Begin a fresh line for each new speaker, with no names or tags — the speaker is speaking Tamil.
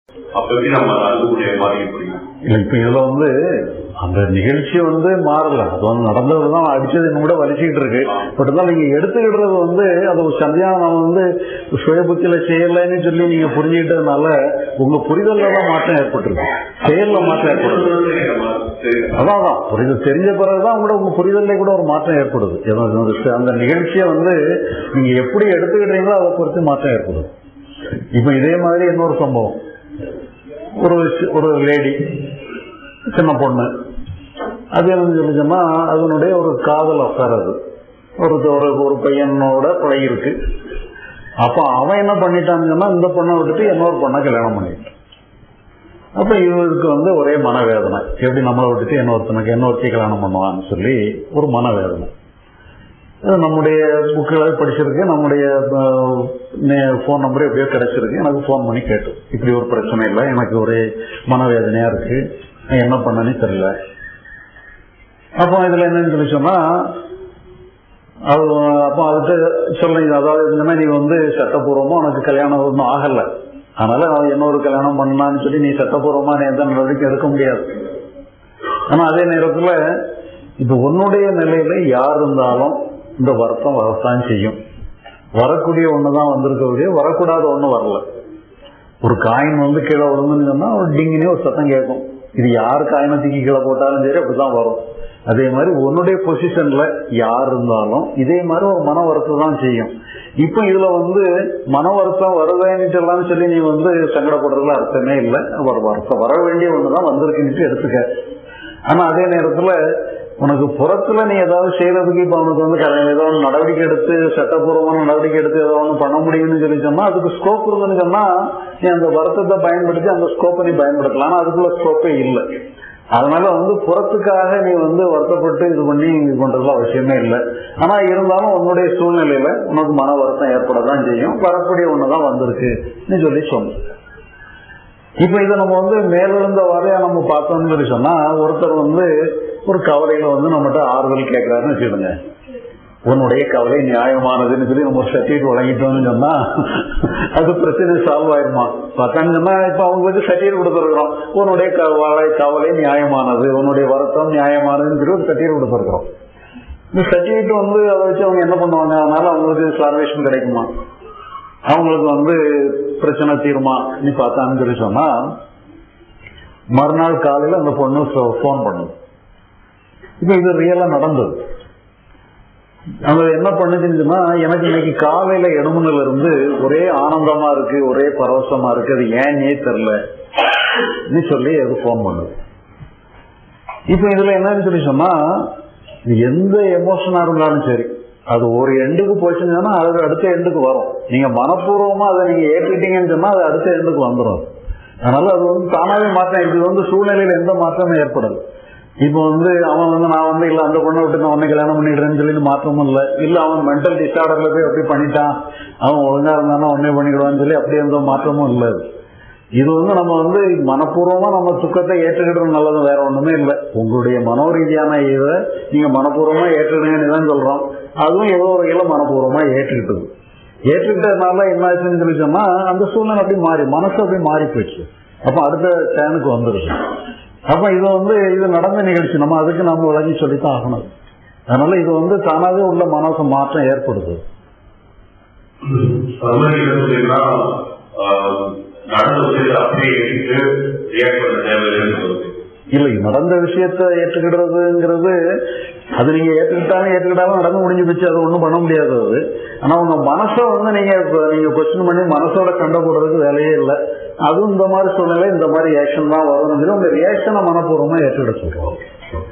அப்ப எப்படி நம்ம அன்புடைய பாதிக்க முடியும்
இல்ல இப்ப இதுல வந்து அந்த நிகழ்ச்சி வந்து மாறல அது வந்து நடந்ததுதான் அடிச்சது இன்னும் கூட வலிச்சுக்கிட்டு இருக்கு பட் இருந்தாலும் நீங்க எடுத்துக்கிடுறது வந்து அது ஒரு சந்தியானம் வந்து சுய புத்தியில செய்யலைன்னு சொல்லி நீங்க புரிஞ்சுக்கிட்டதுனால உங்க புரிதல்ல தான் மாற்றம் ஏற்பட்டிருக்கு செயல்ல மாற்றம் ஏற்படுது அதான் அதான் புரிதல் தெரிஞ்ச பிறகுதான் கூட உங்க புரிதல்ல கூட ஒரு மாற்றம் ஏற்படுது ஏதோ இது அந்த நிகழ்ச்சியை வந்து நீங்க எப்படி எடுத்துக்கிட்டீங்களோ அதை பொறுத்து மாற்றம் ஏற்படுது இப்ப இதே மாதிரி இன்னொரு சம்பவம் ஒரு சி- ஒரு லேடி சின்ன பொண்ணு அது என்ன சொல்லி சொன்னா அதனுடைய ஒரு காதல் அஃபேர் அது ஒரு ஒரு ஒரு பையனோட பழகிருக்கு அப்ப அவன் என்ன பண்ணிட்டான்னு சொன்னா இந்த பொண்ணை விட்டுட்டு இன்னொரு பொண்ணை கல்யாணம் பண்ணிட்டான் அப்ப இவருக்கு வந்து ஒரே மனவேதனை எப்படி நம்மளை விட்டுட்டு இன்னொருத்தனுக்கு இன்னொருத்தி கல்யாணம் பண்ணுவான்னு சொல்லி ஒரு மனவேதனை அது நம்முடைய புக்குகளை படிச்சிருக்கு நம்முடைய ஃபோன் நம்பர் எப்படியோ கிடைச்சிருக்கு எனக்கு ஃபோன் பண்ணி கேட்டு இப்படி ஒரு பிரச்சனை இல்லை எனக்கு ஒரே மனவேதனையா இருக்கு நான் என்ன பண்ணனே தெரியல அப்போ இதுல என்னன்னு சொல்லி சொன்னா அது அப்போ அதுக்கு சொல்லுங்க அதாவது என்னன்னா நீ வந்து சட்டப்பூர்வமா உனக்கு கல்யாணம் ஒன்றும் ஆகல அதனால அவன் இன்னொரு கல்யாணம் பண்ணலான்னு சொல்லி நீ சட்டப்பூர்வமா நீ எந்த நடவடிக்கை எடுக்க முடியாது ஆனா அதே நேரத்துல இப்ப உன்னுடைய நிலையில யார் இருந்தாலும் இந்த வருத்தம் வரத்தான் செய்யும் வரக்கூடிய ஒண்ணுதான் வந்திருக்கக்கூடிய வரக்கூடாத ஒண்ணு வரல ஒரு காயின் வந்து கீழே விழுந்துன்னு சொன்னா ஒரு டிங்கினே ஒரு சத்தம் கேட்கும் இது யார் காயினை தூக்கி கீழே போட்டாலும் சரி அப்படிதான் வரும் அதே மாதிரி உன்னுடைய பொசிஷன்ல யார் இருந்தாலும் இதே மாதிரி ஒரு மன வருத்தம் தான் செய்யும் இப்ப இதுல வந்து மன வருத்தம் வருவேன்னு சொல்லி நீ வந்து சங்கடப்படுறதுல அர்த்தமே இல்லை ஒரு வருத்தம் வர வேண்டிய ஒண்ணுதான் வந்திருக்குன்னு எடுத்துக்க ஆனா அதே நேரத்துல உனக்கு புறத்துல நீ ஏதாவது செய்யறதுக்கு இப்ப அவனுக்கு வந்து க- ஏதோ ஒன்று நடவடிக்கை எடுத்து சட்டப்பூர்வமான நடவடிக்கை எடுத்து ஏதோ ஒன்று பண்ண முடியும்னு சொல்லி சொன்னா அதுக்கு ஸ்கோப் இருந்துன்னு சொன்னா நீ அந்த வருத்தத்தை பயன்படுத்தி அந்த ஸ்கோப்பை நீ பயன்படுத்தலாம் ஆனா அதுக்குள்ள ஸ்கோப்பே இல்லை அதனால வந்து புறத்துக்காக நீ வந்து வருத்தப்பட்டு இது பண்ணி இது பண்றதுல அவசியமே இல்லை ஆனா இருந்தாலும் உன்னுடைய சூழ்நிலையில உனக்கு மன வருத்தம் ஏற்படத்தான் செய்யும் வரக்கூடிய ஒண்ணுதான் வந்திருக்குன்னு சொல்லி சொன்ன இப்ப இதை நம்ம வந்து மேலிருந்த வரையா நம்ம பார்த்தோம்னு சொல்லி சொன்னா ஒருத்தர் வந்து ஒரு கவலையில வந்து நம்மகிட்ட ஆறுதல் கேட்கிறாருன்னு வச்சுக்கோங்க உன்னுடைய கவலை நியாயமானதுன்னு சொல்லி நம்ம ஒரு சர்டிஃபிகேட் வழங்கிட்டோம்னு சொன்னா அது பிரச்சனை சால்வ் ஆயிருமா பார்த்தான்னு சொன்னா இப்ப அவங்களுக்கு சர்டிஃபிகேட் கொடுத்துருக்கிறோம் உன்னுடைய கவலை கவலை நியாயமானது உன்னுடைய வருத்தம் நியாயமானதுன்னு சொல்லி ஒரு சர்டிஃபிகேட் கொடுத்துருக்கிறோம் இந்த சர்டிஃபிகேட் வந்து அதை வச்சு அவங்க என்ன பண்ணுவாங்க அதனால அவங்களுக்கு சால்வேஷன் கிடைக்குமா அவங்களுக்கு வந்து பிரச்சனை தீருமா நீ பார்த்தான்னு சொல்லி சொன்னா மறுநாள் காலையில அந்த பொண்ணு ஃபோன் பண்ணுது இப்ப இது ரியலா நடந்தது அவங்க என்ன பண்ணுதுன்னு சொன்னா எனக்கு இன்னைக்கு காலையில எடுமணில இருந்து ஒரே ஆனந்தமா இருக்கு ஒரே பரவசமா இருக்கு அது ஏன்னே தெரியல நீ சொல்லி அது ஃபோன் பண்ணுது இப்ப இதுல என்னன்னு சொல்லி சொன்னா எந்த எமோஷனா இருந்தாலும் சரி அது ஒரு எண்டுக்கு போச்சுன்னு சொன்னா அது அடுத்த எண்டுக்கு வரும் நீங்க மனப்பூர்வமா அதை நீங்க ஏற்றுக்கிட்டீங்கன்னு சொன்னா அது அடுத்த எண்டுக்கு வந்துடும் அதனால அது வந்து தானாவே மாற்றம் இது வந்து சூழ்நிலையில எந்த மாற்றமும் ஏற்படாது இப்போ வந்து அவன் வந்து நான் வந்து இல்ல அந்த பொண்ணை விட்டு நான் உன்னை கல்யாணம் பண்ணிடுறேன்னு சொல்லி மாற்றமும் இல்ல இல்ல அவன் மென்டல் டிசார்டர்ல போய் அப்படி பண்ணிட்டான் அவன் ஒழுங்கா இருந்தானா உடனே பண்ணிக்கிடுவான்னு சொல்லி அப்படி எந்த மாற்றமும் இல்லை இது வந்து நம்ம வந்து மனப்பூர்வமா நம்ம துக்கத்தை ஏற்றுக்கிடுறது நல்லது வேற ஒண்ணுமே இல்லை உங்களுடைய மனோரீதியான இதை நீங்க மனப்பூர்வமா ஏற்றுக்கிடுங்கன்னு தான் சொல்றோம் அதுவும் ஏதோ ஒரு வகையில மனப்பூர்வமா ஏற்றுக்கிட்டது ஏற்றுக்கிட்டதுனால என்ன ஆச்சுன்னு சொல்லி சொன்னா அந்த சூழ்நிலை அப்படி மாறி மனசு அப்படி மாறி போச்சு அப்ப அடுத்த டேனுக்கு வந்துருது அப்ப இது வந்து இது நடந்த நிகழ்ச்சி நம்ம அதுக்கு நம்ம விளங்கி சொல்லித்தான் ஆகணும் அதனால இது வந்து தானாவே உள்ள மனசு மாற்றம் ஏற்படுது
அது மாதிரி என்ன சொல்லிருந்தா நடந்த விஷயத்தை அப்படியே எடுத்து ரியாக்ட் பண்ண தேவையில்லைன்னு சொல்லுது
இல்லை நடந்த விஷயத்த ஏற்றுக்கிடுறதுங்கிறது அது நீங்க ஏற்றுக்கிட்டாலும் ஏற்றுக்கிட்டாலும் நடந்து முடிஞ்சு போச்சு அது ஒன்றும் பண்ண முடியாது அது ஆனா உங்க மனசை வந்து நீங்க இப்ப நீங்க கொஸ்டின் பண்ணி மனசோட சண்டை போடுறதுக்கு வேலையே இல்லை அதுவும் இந்த மாதிரி சூழ்நிலை இந்த மாதிரி ரியாக்ஷன் தான் வரும்னு சொல்லி உங்க ரியாக்ஷனை மனப்பூர்வமா ஏற்றுக்கிட சொல்றோம்